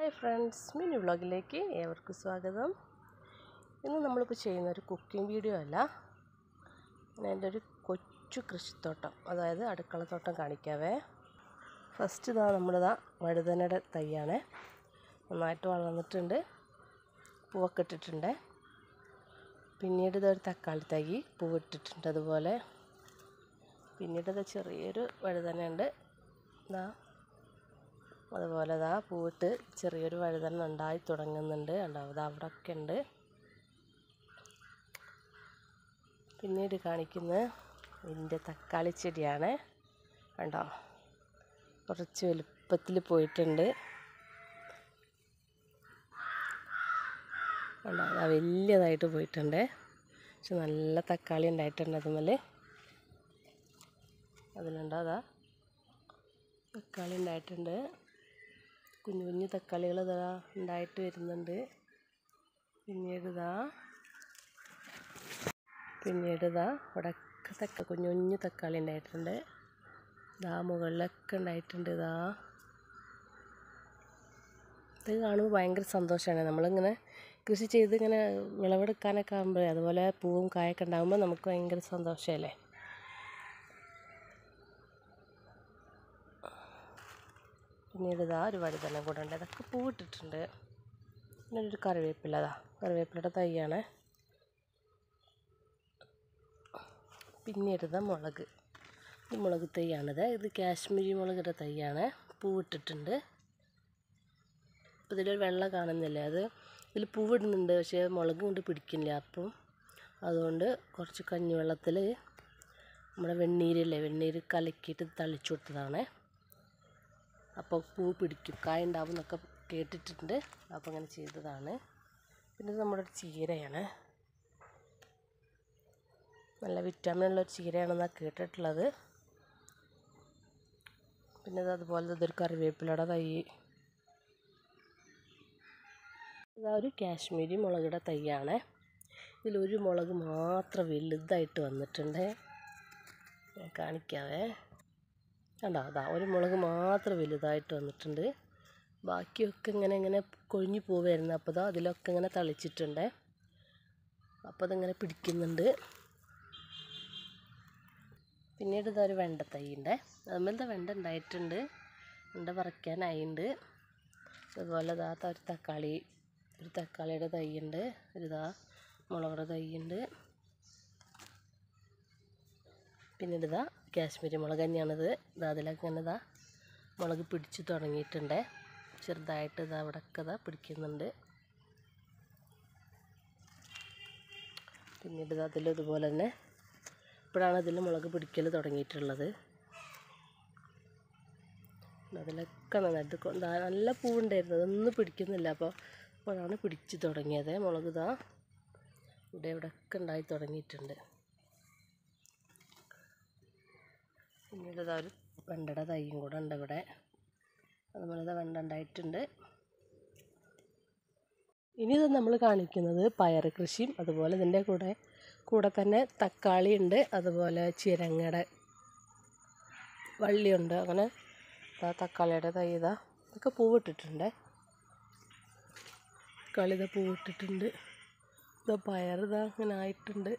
hi friends mini വ്ളോഗിലേക്ക് ഏവർക്കും സ്വാഗതം ഇന്ന് നമ്മളിപ്പോൾ ചെയ്യുന്ന ഒരു കുക്കിംഗ് വീഡിയോ അല്ല ഞാൻ എൻ്റെ ഒരു കൊച്ചു കൃഷിത്തോട്ടം അതായത് അടുക്കളത്തോട്ടം കാണിക്കാവേ ഫസ്റ്റ് ഇതാ നമ്മളിതാ വഴുതനയുടെ തൈയാണ് നന്നായിട്ട് വളർന്നിട്ടുണ്ട് പൂവൊക്കെ ഇട്ടിട്ടുണ്ട് പിന്നീട് ഇതൊരു തക്കാളി തൈ പൂവിട്ടിട്ടുണ്ട് അതുപോലെ പിന്നീട് ഇത് ചെറിയൊരു വഴുതനയുണ്ട് ഇതാ അതുപോലെ ഇതാ പൂവിട്ട് ചെറിയൊരു വഴുതന ഉണ്ടായി തുടങ്ങുന്നുണ്ട് ഉണ്ടാവും ഇത് അവിടെ ഒക്കെ ഉണ്ട് പിന്നീട് കാണിക്കുന്നത് ഇതിൻ്റെ തക്കാളി ചെടിയാണ് കണ്ടോ കുറച്ച് വലുപ്പത്തിൽ പോയിട്ടുണ്ട് കണ്ടോ അതാ വലിയതായിട്ട് പോയിട്ടുണ്ട് പക്ഷെ നല്ല തക്കാളി ഉണ്ടായിട്ടുണ്ട് അതുമല്ല അതിലുണ്ടോ അതാ തക്കാളി ഉണ്ടായിട്ടുണ്ട് കുഞ്ഞു കുഞ്ഞു തക്കാളികൾ ഇതാ ഉണ്ടായിട്ട് വരുന്നുണ്ട് പിന്നീട് ഇതാ പിന്നീട് ഇതാ ഇവിടെയൊക്കെ തക്ക കുഞ്ഞു കുഞ്ഞു തക്കാളി ഉണ്ടായിട്ടുണ്ട് ഇതാ മുകളിലൊക്കെ ഉണ്ടായിട്ടുണ്ട് ഇതാ ഇത് കാണുമ്പോൾ ഭയങ്കര സന്തോഷമാണ് നമ്മളിങ്ങനെ കൃഷി ചെയ്ത് ഇങ്ങനെ വിളവെടുക്കാനൊക്കെ ആകുമ്പോൾ അതുപോലെ പൂവും കായൊക്കെ ഉണ്ടാകുമ്പോൾ നമുക്ക് ഭയങ്കര സന്തോഷമല്ലേ പിന്നീട് ഇതാ ഒരു വഴുതന കൂടെ ഉണ്ട് അതൊക്കെ പൂവിട്ടിട്ടുണ്ട് പിന്നെ ഒരു കറിവേപ്പില അതാ കറിവേപ്പിലയുടെ തൈയാണ് പിന്നീട് ഇതാ മുളക് ഇത് മുളക് തൈയാണിത് ഇത് കാശ്മീരി മുളകിൻ്റെ തൈയാണ് പൂവിട്ടിട്ടുണ്ട് അപ്പോൾ ഇതിലൊരു വെള്ള കാണുന്നില്ലേ അത് ഇതിൽ പൂവിടുന്നുണ്ട് പക്ഷേ മുളക് കൊണ്ട് പിടിക്കുന്നില്ല അപ്പം അതുകൊണ്ട് കുറച്ച് കഞ്ഞിവെള്ളത്തിൽ നമ്മുടെ വെണ്ണീരില്ലേ വെണ്ണീര് കലക്കിയിട്ട് തളിച്ചു കൊടുത്തതാണ് അപ്പോൾ പൂ പിടിക്കും കായ ഉണ്ടാവും എന്നൊക്കെ കേട്ടിട്ടുണ്ട് അപ്പോൾ അങ്ങനെ ചെയ്തതാണ് പിന്നെ ഇത് നമ്മുടെ ഒരു ചീരയാണ് നല്ല വിറ്റാമിൻ ഉള്ള ഒരു ചീരയാണെന്നാണ് കേട്ടിട്ടുള്ളത് പിന്നെ ഇത് അതുപോലെ ഇതൊരു കറിവേപ്പിലയുടെ തൈ ഇതാ ഒരു കാശ്മീരി മുളകിൻ്റെ തൈയാണ് ഇതിലൊരു മുളക് മാത്രം വലുതായിട്ട് വന്നിട്ടുണ്ട് ഞാൻ കാണിക്കാവേ കണ്ടോ അതാ ഒരു മുളക് മാത്രം വലുതായിട്ട് വന്നിട്ടുണ്ട് ബാക്കിയൊക്കെ ഇങ്ങനെ ഇങ്ങനെ കൊഴിഞ്ഞു പോവായിരുന്നു അപ്പോൾ ഇതാ അതിലൊക്കെ ഇങ്ങനെ തളിച്ചിട്ടുണ്ട് അപ്പോൾ അതിങ്ങനെ പിടിക്കുന്നുണ്ട് പിന്നീട് ഇതാ ഒരു വെണ്ട തൈ ഉണ്ട് അതുപോലത്തെ വെണ്ട ഉണ്ടായിട്ടുണ്ട് വെണ്ട പറിക്കാനായിട്ടുണ്ട് അതുപോലെ ഇതാ ഒരു തക്കാളി ഒരു തക്കാളിയുടെ തൈ ഉണ്ട് ഒരു ഇതാ മുളകുടെ തൈ ഉണ്ട് പിന്നീട് ഇതാ കാശ്മീരി മുളക് തന്നെയാണിത് ഇതാ അതിലൊക്കെ ഇങ്ങനെ ഇതാ മുളക് പിടിച്ച് തുടങ്ങിയിട്ടുണ്ട് ചെറുതായിട്ട് ഇതാ അവിടെയൊക്കെ ഇതാ പിടിക്കുന്നുണ്ട് പിന്നീട് ഇതാ അതിൽ ഇതുപോലെ തന്നെ ഇപ്പോഴാണ് ഇതിൽ മുളക് പിടിക്കൽ തുടങ്ങിയിട്ടുള്ളത് അതിലൊക്കെ നന്നായിട്ട് കൊ- ദാ നല്ല പൂവുണ്ടായിരുന്നു അതൊന്നും പിടിക്കുന്നില്ല അപ്പോൾ ഇപ്പോഴാണ് പിടിച്ച് തുടങ്ങിയത് മുളക് ഇതാ ഇവിടെ ഇവിടെയൊക്കെ ഉണ്ടായി തുടങ്ങിയിട്ടുണ്ട് പിന്നീട് ഇതാ ഒരു വെണ്ടയുടെ തൈയും കൂടെ ഉണ്ട് ഇവിടെ അതുപോലെ ഇതാ വെണ്ട ഉണ്ടായിട്ടുണ്ട് ഇനി ഇത് നമ്മൾ കാണിക്കുന്നത് പയർ കൃഷിയും അതുപോലെ ഇതിൻ്റെ കൂടെ കൂടെ തന്നെ തക്കാളി ഉണ്ട് അതുപോലെ ചിരങ്ങയുടെ വള്ളിയുണ്ട് അങ്ങനെ ഇതാ തക്കാളിയുടെ തൈ ഇതാ ഇതൊക്കെ പൂവിട്ടിട്ടുണ്ട് തക്കാളി ഇതാ പൂവിട്ടിട്ടുണ്ട് ഇതാ പയർ ഇതാ അങ്ങനെ ആയിട്ടുണ്ട്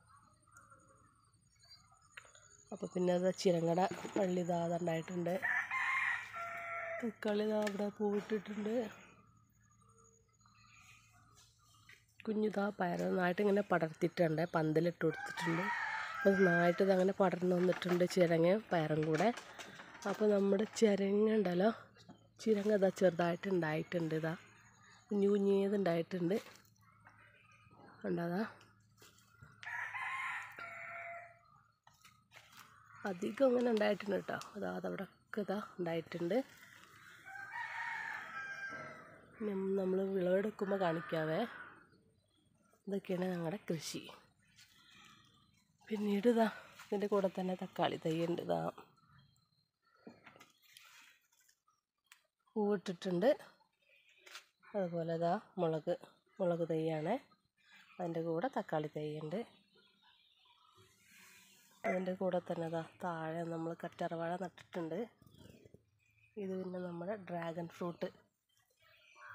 അപ്പോൾ പിന്നെ അത് ചിരങ്ങട വള്ളി ഇതാ അതുണ്ടായിട്ടുണ്ട് തക്കാളി ഇതാ അവിടെ പൂവിട്ടിട്ടുണ്ട് കുഞ്ഞിതാ പയർ നന്നായിട്ട് ഇങ്ങനെ പടർത്തിയിട്ടുണ്ട് പന്തലിട്ട് കൊടുത്തിട്ടുണ്ട് അപ്പോൾ നന്നായിട്ട് ഇതങ്ങനെ പടർന്നു വന്നിട്ടുണ്ട് ചിരങ്ങ പയറും കൂടെ അപ്പോൾ നമ്മുടെ ചിരങ്ങ ഉണ്ടല്ലോ ചിരങ്ങ ഇതാ ചെറുതായിട്ട് ഉണ്ടായിട്ടുണ്ട് ഇതാ കുഞ്ഞു കുഞ്ഞേത് ഉണ്ടായിട്ടുണ്ട് ഉണ്ടാതാ അധികം അങ്ങനെ ഉണ്ടായിട്ടുണ്ട് കേട്ടോ അതാ അതവിടെ ഒക്കെ ഇതാ ഉണ്ടായിട്ടുണ്ട് നമ്മൾ വിളവെടുക്കുമ്പോൾ കാണിക്കാവേ ഇതൊക്കെയാണ് ഞങ്ങളുടെ കൃഷി പിന്നീട് ഇതാ ഇതിൻ്റെ കൂടെ തന്നെ തക്കാളി തൈ ഉണ്ട് ഇതാ പൂവിട്ടിട്ടുണ്ട് അതുപോലെ ഇതാ മുളക് മുളക് തൈയാണ് അതിൻ്റെ കൂടെ തക്കാളി തൈ ഉണ്ട് അതിൻ്റെ കൂടെ തന്നെ ഇതാ താഴെ നമ്മൾ കറ്ററവാഴ നട്ടിട്ടുണ്ട് ഇത് പിന്നെ നമ്മുടെ ഡ്രാഗൺ ഫ്രൂട്ട്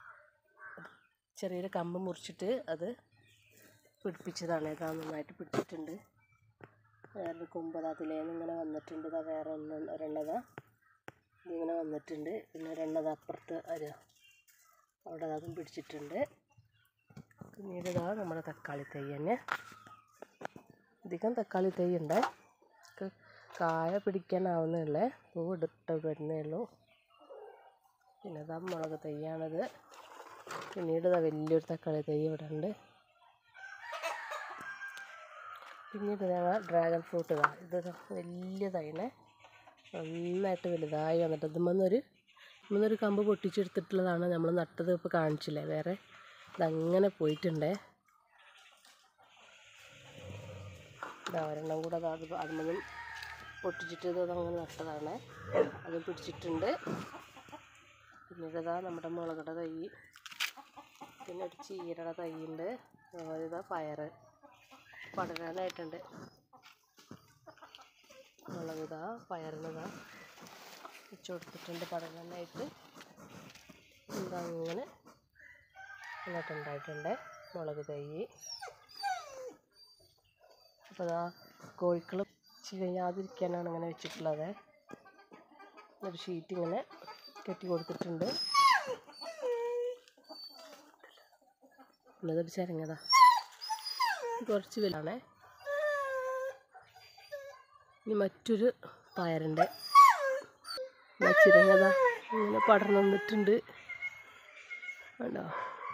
ചെറിയൊരു കമ്പ് മുറിച്ചിട്ട് അത് പിടിപ്പിച്ചതാണ് ഇതാ നന്നായിട്ട് പിടിച്ചിട്ടുണ്ട് വേറൊരു കൊമ്പത് അതിലേന്ന് ഇങ്ങനെ വന്നിട്ടുണ്ട് ഇതാ വേറെ ഒന്ന് ഒരെണ്ണതാ ഇതിങ്ങനെ വന്നിട്ടുണ്ട് പിന്നെ ഒരെണ്ണത് അപ്പുറത്ത് ഒരു അവിടെ അതും പിടിച്ചിട്ടുണ്ട് പിന്നീട് ഇതാ നമ്മുടെ തക്കാളി തൈ തന്നെ അധികം തക്കാളി തൈ ഉണ്ട് ക്ക് കായ പിടിക്കാനാവുന്നേ ഉള്ളേ പൂവ് ഇട്ട് വരുന്നേ ഉള്ളൂ പിന്നെ ഇതാ മുളക് തൈയാണത് പിന്നീട് ഇതാ വലിയൊരു തക്കാളി തൈ ഇവിടെ ഉണ്ട് പിന്നീട് ഞങ്ങൾ ഡ്രാഗൺ ഫ്രൂട്ട് ഇതാ ഇത് ദാ വലിയ തൈനെ നന്നായിട്ട് വലുതായി വന്നിട്ട് ഇതുമെന്നൊരു ഇതുമെന്നൊരു കമ്പ് പൊട്ടിച്ചെടുത്തിട്ടുള്ളതാണ് നമ്മൾ നട്ടത് ഇപ്പോൾ കാണിച്ചില്ലേ വേറെ ഇതങ്ങനെ പോയിട്ടുണ്ടേ ഇതാ ഒരെണ്ണം കൂടെ അത് അത് അതിൽ പൊട്ടിച്ചിട്ട് ഇത് അതങ്ങനെ നട്ടതാണ് അത് പിടിച്ചിട്ടുണ്ട് പിന്നീട് ഇതാ നമ്മുടെ മുളകുടെ തൈ പിന്നെ ഒരു ചീരയുടെ തൈയുണ്ട് അതുപോലെ ഇതാ പയറ് പടരാനായിട്ടുണ്ട് മുളക് ഇതാ പയറിനിതാ വെച്ച് കൊടുത്തിട്ടുണ്ട് പടരാനായിട്ട് ഇതാ അങ്ങനെ എന്നിട്ടുണ്ടായിട്ടുണ്ട് മുളക് തൈ അപ്പോൾ ഇതാ കോഴികൾ ചികഞ്ഞാതിരിക്കാനാണ് ഇങ്ങനെ വെച്ചിട്ടുള്ളത് ഒരു ഷീറ്റ് ഇങ്ങനെ കെട്ടി കൊടുത്തിട്ടുണ്ട് പിന്നെ ഇതൊരു ചരങ്ങതാ കുറച്ച് വലുതാണേ ഇനി മറ്റൊരു പയറുണ്ട് ചിരങ്ങതാ ഇങ്ങനെ പടർന്നു വന്നിട്ടുണ്ട് കണ്ടോ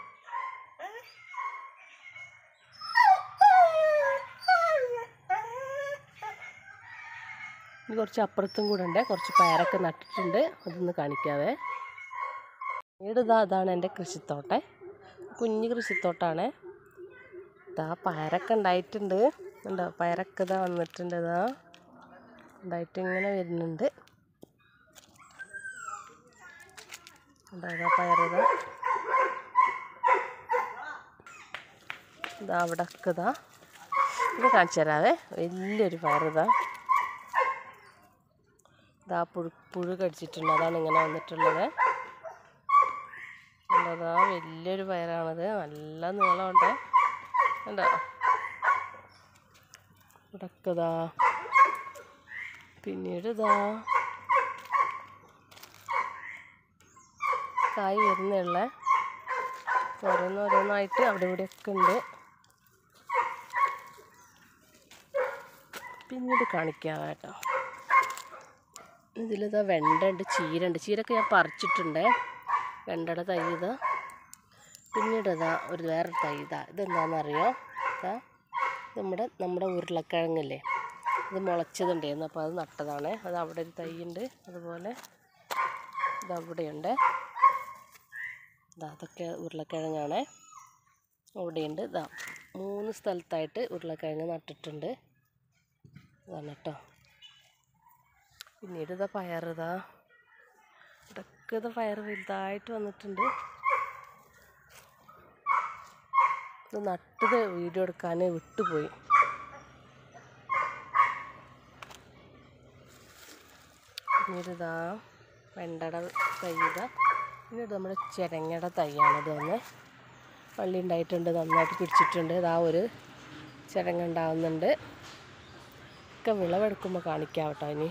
ഇനി കുറച്ച് അപ്പുറത്തും കൂടെ ഉണ്ട് കുറച്ച് പയറൊക്കെ നട്ടിട്ടുണ്ട് അതൊന്ന് കാണിക്കാവേ വീട് ഇതാ അതാണ് എൻ്റെ കൃഷിത്തോട്ടെ കുഞ്ഞ് കൃഷിത്തോട്ടാണ് ഇതാ പയറൊക്കെ ഉണ്ടായിട്ടുണ്ട് ഉണ്ടോ പയറൊക്കെ ഇതാ വന്നിട്ടുണ്ട് ഇതാ ഉണ്ടായിട്ട് ഇങ്ങനെ വരുന്നുണ്ട് ഉണ്ടോ ഇതാ പയറിതാ ഇതാ അവിടെ ഒക്കെ ഇതാ ഇത് കാണിച്ചു തരാവേ വലിയൊരു പയറിതാ ഇതാ പുഴു പുഴു കടിച്ചിട്ടുണ്ട് അതാണ് ഇങ്ങനെ വന്നിട്ടുള്ളത് അതാ വലിയൊരു പയറാണത് നല്ല നീളമുണ്ട് കണ്ടോ ഇവിടൊക്കെ ഇതാ പിന്നീട് ഇതാ കായ് വരുന്നുള്ള ഓരോന്നോരോന്നായിട്ട് അവിടെ ഇവിടെയൊക്കെ ഉണ്ട് പിന്നീട് കാണിക്കാം കേട്ടോ ഇതിലിതാ വെണ്ട ഉണ്ട് ചീര ഉണ്ട് ചീരൊക്കെ ഞാൻ പറിച്ചിട്ടുണ്ട് വെണ്ടയുടെ തൈ ഇതാ പിന്നീട് ഇതാ ഒരു വേറൊരു തൈ ഇതാ ഇതെന്താണെന്നറിയോ ഇതാ നമ്മുടെ നമ്മുടെ ഉരുളക്കിഴങ്ങില്ലേ ഇത് മുളച്ചതുണ്ടായിരുന്നു അപ്പോൾ അത് നട്ടതാണ് അത് അവിടെ ഒരു തൈ ഉണ്ട് അതുപോലെ ഇത് അവിടെയുണ്ട് ഇതാ അതൊക്കെ ഉരുളക്കിഴങ്ങാണ് അവിടെയുണ്ട് ഇതാ മൂന്ന് സ്ഥലത്തായിട്ട് ഉരുളക്കിഴങ്ങ് നട്ടിട്ടുണ്ട് ഇതാണ് കേട്ടോ പിന്നീട് ഇതാ പയറിതാ ഇതൊക്കെ ഇത് പയർ വലുതായിട്ട് വന്നിട്ടുണ്ട് ഇത് നട്ടത് വീഡിയോ എടുക്കാൻ വിട്ടുപോയി പിന്നീട് ഇതാ വെണ്ടയുടെ തൈ ഇതാ പിന്നീട് നമ്മുടെ ചിരങ്ങയുടെ തൈയാണിത് വന്ന് വള്ളി ഉണ്ടായിട്ടുണ്ട് നന്നായിട്ട് പിടിച്ചിട്ടുണ്ട് ഇതാ ഒരു ചിരങ്ങ ഉണ്ടാവുന്നുണ്ട് ഒക്കെ വിളവെടുക്കുമ്പോൾ കാണിക്കാം കേട്ടോ ഇനി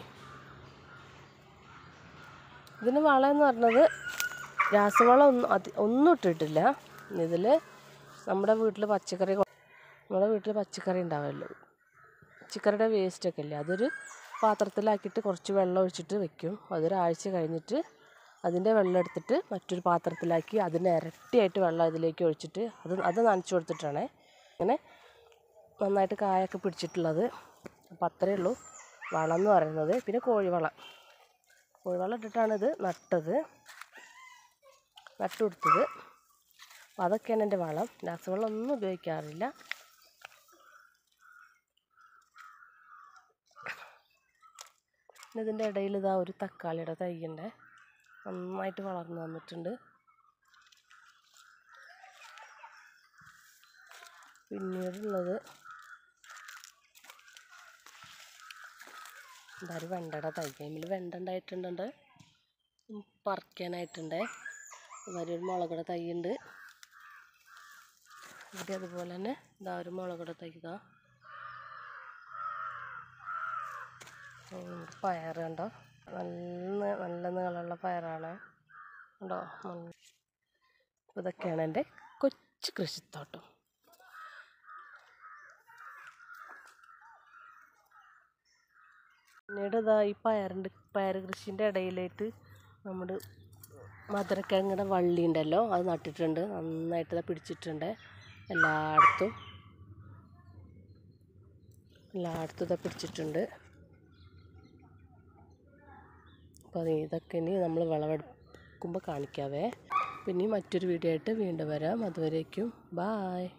ഇതിന് വളം എന്ന് പറഞ്ഞത് രാസവളം ഒന്നും അതി ഒന്നും ഇട്ടിട്ടില്ല ഇതിൽ നമ്മുടെ വീട്ടിൽ പച്ചക്കറി കൊ- നമ്മുടെ വീട്ടിൽ പച്ചക്കറി ഉണ്ടാവുമല്ലോ പച്ചക്കറിയുടെ വേസ്റ്റൊക്കെ ഇല്ലേ അതൊരു പാത്രത്തിലാക്കിയിട്ട് കുറച്ച് വെള്ളം ഒഴിച്ചിട്ട് വെക്കും അതൊരാഴ്ച കഴിഞ്ഞിട്ട് അതിൻ്റെ വെള്ളം എടുത്തിട്ട് മറ്റൊരു പാത്രത്തിലാക്കി അതിന് ഇരട്ടിയായിട്ട് വെള്ളം അതിലേക്ക് ഒഴിച്ചിട്ട് അത് അത് നനച്ച് കൊടുത്തിട്ടാണ് അങ്ങനെ നന്നായിട്ട് കായൊക്കെ പിടിച്ചിട്ടുള്ളത് അപ്പം അത്രയേ ഉള്ളൂ വളം എന്ന് പറയുന്നത് പിന്നെ കോഴിവളം കോഴിവളം ഇട്ടിട്ടാണ് ഇത് നട്ടത് നട്ടു കൊടുത്തത് അപ്പം അതൊക്കെയാണ് എൻ്റെ വളം രാസവളം ഒന്നും ഉപയോഗിക്കാറില്ല പിന്നെ ഇതിൻ്റെ ഇടയിൽ ഇതാ ഒരു തക്കാളിയുടെ തൈയുണ്ട് നന്നായിട്ട് വളർന്നു വന്നിട്ടുണ്ട് പിന്നീടുള്ളത് എന്താ ഒരു വെണ്ടയുടെ തൈ കൈമിൽ വെണ്ട ഉണ്ടായിട്ടുണ്ട് ഉം, പറിക്കാനായിട്ടുണ്ട് അതുമാതിരി ഒരു മുളകുടെ തൈയുണ്ട് ഇവിടെ അതുപോലെ തന്നെ ഇതാ ഒരു മുളകൂടെ തയ്ക്കുക പയർ കണ്ടോ നല്ല നല്ല നീളമുള്ള പയറാണ് ഉണ്ടോ നല്ല അപ്പോൾ ഇതൊക്കെയാണ് എൻ്റെ കൊച്ചു കൃഷിത്തോട്ടം പിന്നീട് ഇതാ ഈ പയറിൻ്റെ പയർ കൃഷിൻ്റെ ഇടയിലായിട്ട് നമ്മുടെ മധുരക്കിഴങ്ങിടെ വള്ളി ഉണ്ടല്ലോ അത് നട്ടിട്ടുണ്ട് നന്നായിട്ട് ഇത് പിടിച്ചിട്ടുണ്ട് എല്ലായിടത്തും എല്ലായിടത്തും ഇത് പിടിച്ചിട്ടുണ്ട് അപ്പോൾ അത് ഇതൊക്കെ ഇനി നമ്മൾ വിളവെടുക്കുമ്പോൾ കാണിക്കാവേ പിന്നെ മറ്റൊരു വീഡിയോ ആയിട്ട് വീണ്ടും വരാം അതുവരേക്കും ബായ്